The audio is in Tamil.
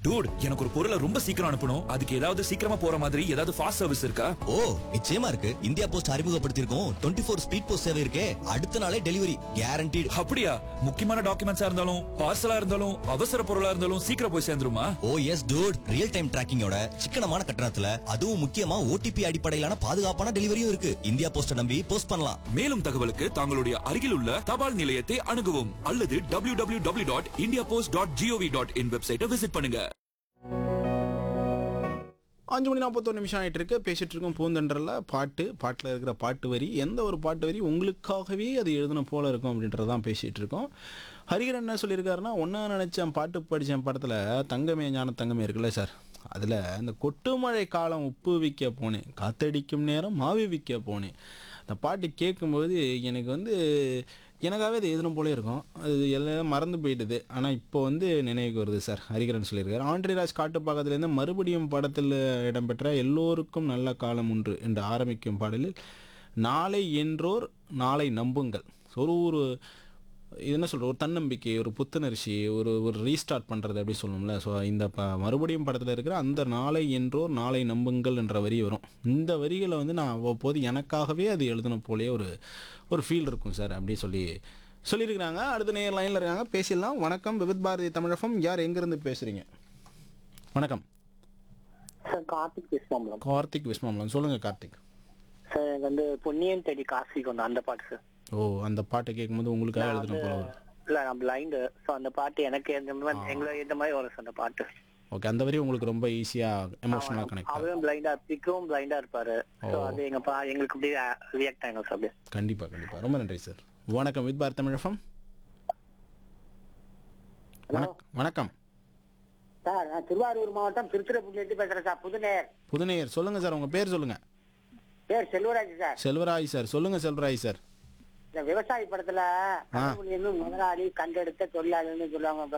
டூட் எனக்கு ஒரு பொருளை ரொம்ப சீக்கிரம் அனுப்பணும் அதுக்கு ஏதாவது சீக்கிரமா போற மாதிரி ஏதாவது ஃபாஸ்ட் சர்வீஸ் இருக்கா ஓ நிச்சயமா இருக்கு இந்தியா போஸ்ட் அறிமுகப்படுத்தியிருக்கோம் டுவெண்ட்டி ஃபோர் ஸ்பீட் போஸ்ட் சேவை இருக்கே அடுத்த நாளே டெலிவரி கேரண்டீடு அப்படியா முக்கியமான டாக்குமெண்ட்ஸா இருந்தாலும் பார்சலா இருந்தாலும் அவசர பொருளா இருந்தாலும் சீக்கிரம் போய் சேர்ந்துருமா oh yes dude real time டிராக்கிங்கோட சிக்கனமான கட்டணத்துல அதுவும் முக்கியமா ஓடிபி அடிப்படையிலான பாதுகாப்பான டெலிவரியும் இருக்கு இந்தியா போஸ்ட நம்பி போஸ்ட் பண்ணலாம் மேலும் தகவலுக்கு தங்களுடைய அருகில் உள்ள தபால் நிலையத்தை அணுகவும் அல்லது W W W dot India Post dot GOV dot in வெப்சைட்டை விசிட் பண்ணுங்க அஞ்சு மணி நாற்பத்தொரு நிமிஷம் ஆயிட்டு இருக்கு பேசிட்டு இருக்கோம் பூந்தென்றல பாட்டு பாட்டில் இருக்கிற பாட்டு வரி எந்த ஒரு பாட்டு வரி உங்களுக்காகவே அது எழுதின போல இருக்கும் அப்படின்றதான் பேசிட்டு இருக்கோம் ஹரிகரன் என்ன சொல்லியிருக்காருன்னா ஒன்றா நினைச்சேன் பாட்டு படித்தேன் படத்தில் தங்கமே ஞான தங்கமே இருக்குல்ல சார் அதில் இந்த கொட்டுமழை காலம் உப்பு விற்க போனேன் காத்தடிக்கும் நேரம் மாவி விற்க போனேன் அந்த பாட்டு கேட்கும்போது எனக்கு வந்து எனக்காகவே அது எழுதணும் போலே இருக்கும் அது எல்லாம் மறந்து போயிடுது ஆனால் இப்போ வந்து நினைவுக்கு வருது சார் ஹரிகரன் சொல்லியிருக்காரு ஆண்ட்ரிராஜ் காட்டுப்பாக்கத்துலேருந்து மறுபடியும் படத்தில் இடம்பெற்ற எல்லோருக்கும் நல்ல காலம் உண்டு என்று ஆரம்பிக்கும் பாடலில் நாளை என்றோர் நாளை நம்புங்கள் ஒரு ஒரு இது என்ன சொல்கிற ஒரு தன்னம்பிக்கை ஒரு புத்துணர்ச்சி ஒரு ஒரு ரீஸ்டார்ட் பண்ணுறது அப்படி சொல்லணும்ல ஸோ இந்த ப மறுபடியும் படத்தில் இருக்கிற அந்த நாளை என்றோர் நாளை நம்புங்கள் என்ற வரி வரும் இந்த வரிகளை வந்து நான் அவ்வப்போது எனக்காகவே அது எழுதணும் போலே ஒரு ஒரு ஃபீல் இருக்கும் சார் அப்படி சொல்லி சொல்லியிருக்கிறாங்க அடுத்த நேர் லைனில் இருக்காங்க பேசிடலாம் வணக்கம் விவித் பாரதி தமிழகம் யார் எங்கேருந்து பேசுகிறீங்க வணக்கம் சார் கார்த்திக் பேசுவோம் கார்த்திக் விஸ்மாமலம் சொல்லுங்கள் கார்த்திக் சார் எனக்கு வந்து பொன்னியன் தேடி காசி கொண்டு அந்த பாட்டு சார் ஓ அந்த பாட்டை கேட்கும்போது உங்களுக்காக நான் எழுதணும் போல வந்து- வரும் இல்ல நான் பிளைண்டு ஸோ அந்த பாட்டு எனக்கு இந்த மாதிரி எங்களை இந்த மாதிரி வரும் சார் அந்த பாட்டு ஓகே அந்த வரி உங்களுக்கு ரொம்ப ஈஸியாக எமோஷனலாக கனெக்ட் ஆகும் அவரும் பிளைண்டா பிக்கவும் பிளைண்டா இருப்பாரு ஸோ அது எங்க பா எங்களுக்கு அப்படியே ரியாக்ட் ஆகும் சார் அப்படியே கண்டிப்பாக கண்டிப்பாக ரொம்ப நன்றி சார் வணக்கம் வித் பாரத் தமிழகம் வணக்- வணக்கம் சார் நான் திருவாரூர் மாவட்டம் திருச்சிராப்பள்ளியிலிருந்து பேசுறேன் சார் புதுநேயர் புதுநேயர் சொல்லுங்கள் சார் உங்கள் பேர் சொல்லுங்கள் பேர் செல்வராஜ் சார் செல்வராய் சார் சொல்லுங்கள் செல்வராய் சார் இந்த விவசாய படத்துல கடவுள் என்னும் முதலாளி கண்டெடுத்த தொழிலாளின்னு சொல்லுவாங்க